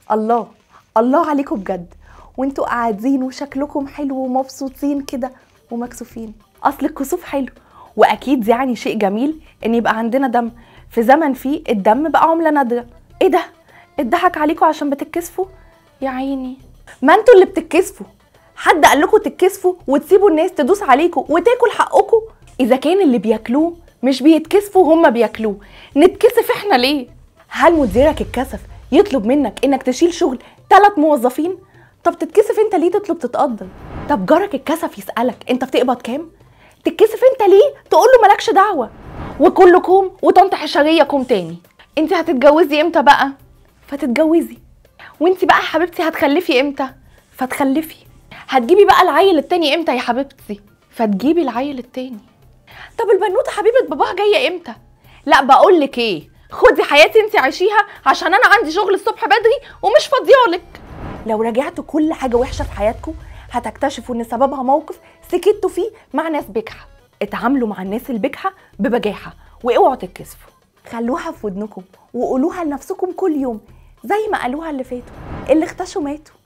الله الله عليكم بجد وانتوا قاعدين وشكلكم حلو ومبسوطين كده ومكسوفين اصل الكسوف حلو واكيد يعني شيء جميل ان يبقى عندنا دم في زمن فيه الدم بقى عمله نادره ايه ده اتضحك عليكم عشان بتتكسفوا يا عيني ما انتوا اللي بتتكسفوا حد قال لكم تتكسفوا وتسيبوا الناس تدوس عليكم وتاكل حقكم اذا كان اللي بياكلوه مش بيتكسفوا هما بياكلوه نتكسف احنا ليه هل مديرك الكسف يطلب منك انك تشيل شغل ثلاث موظفين طب تتكسف انت ليه تطلب تتقدر طب جارك الكسف يسالك انت بتقبض كام تتكسف انت ليه تقول له مالكش دعوه وكلكم وطنط حشريه كوم تاني انت هتتجوزي امتى بقى فتتجوزي وانت بقى يا حبيبتي هتخلفي امتى فتخلفي هتجيبي بقى العيل التاني امتى يا حبيبتي فتجيبي العيل التاني طب البنوته حبيبه باباها جايه امتى لا بقول لك ايه خدي حياتي انت عيشيها عشان انا عندي شغل الصبح بدري ومش فاضيالك لو راجعتوا كل حاجه وحشه في حياتكم هتكتشفوا ان سببها موقف سكتوا فيه مع ناس بجحه اتعاملوا مع الناس البجحه ببجاحه واوعوا تتكسفوا خلوها في ودنكم وقولوها لنفسكم كل يوم زي ما قالوها اللي فاتوا اللي اختشوا ماتوا